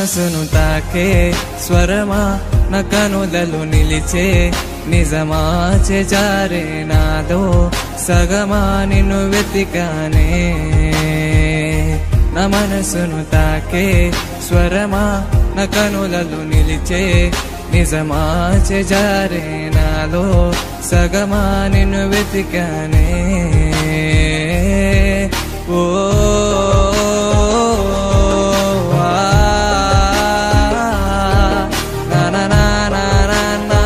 మనసును తాకే స్వరమా నా కనులలో నిలిచే నిజమా చేజారే నాదో సగమా నిన్ను వెతికానే నా మనసును తాకే స్వరమా నా కనులలో నిలిచే నిజమా చేజారే నాలో సగమా నిన్ను వెతికానే ఓ ఆ, నా నా నా నా నా నా.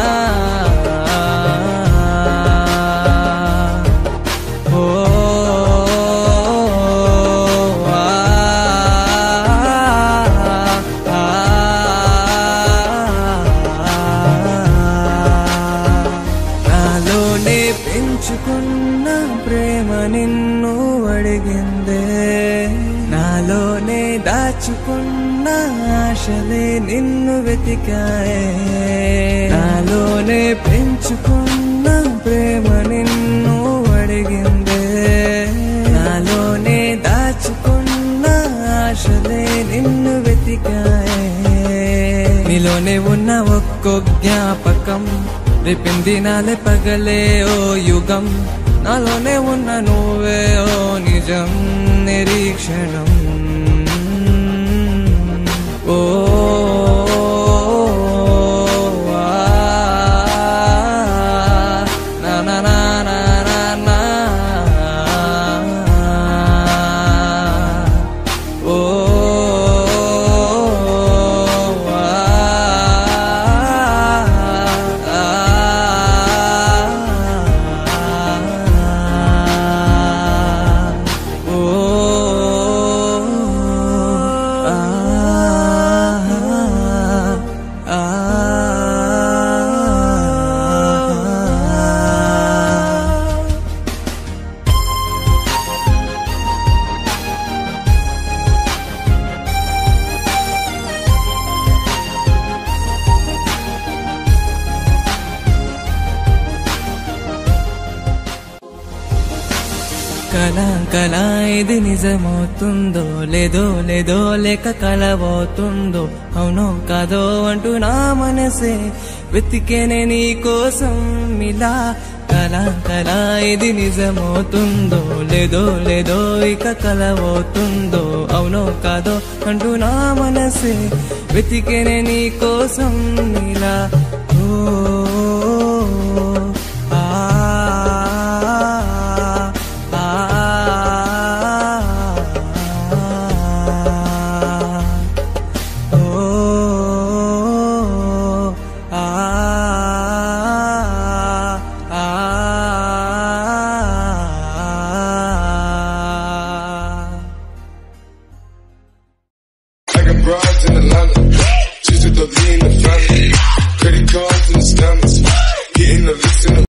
ఓ ఆ, నాలోనే పెంచుకున్న ప్రేమ నిన్ను అడిగిందే నాలోనే దాచుకున్న ఆశలే నిన్ను వెతికాయే నాలోనే పెంచుకున్న ప్రేమ నిన్ను అడిగిందే నాలోనే దాచుకున్న ఆశలే నిన్ను వెతికాయే నీలోనే ఉన్న ఒక్కో జ్ఞాపకం రేపింది నాలే పగలే ఓ యుగం నాలోనే ఉన్న నువ్వే ఓ నిజం నిరీక్షణం ఓ ఆ, నా నా నా నా నా నా. ఓ ఆ, ఓ ఆ, ఆ. కళ కళ ఇది నిజమవుతుందో లేదో లేదో లేక కలబోతుందో అవునో కాదో అంటూ నా మనసే వెతికేనే నీ కోసం ఇలా కళ కళ ఇది నిజమవుతుందో లేదో లేదో ఇక కలబోతుందో అవునో కాదో అంటూ నా మనసే వెతికేనే నీ కోసం ఇలా ఓ ఆ ఆ ఓ ఆ ఆ I got broads in Atlanta. Just to the lean the family. Credit cards and the scammers. Hitting the licks in the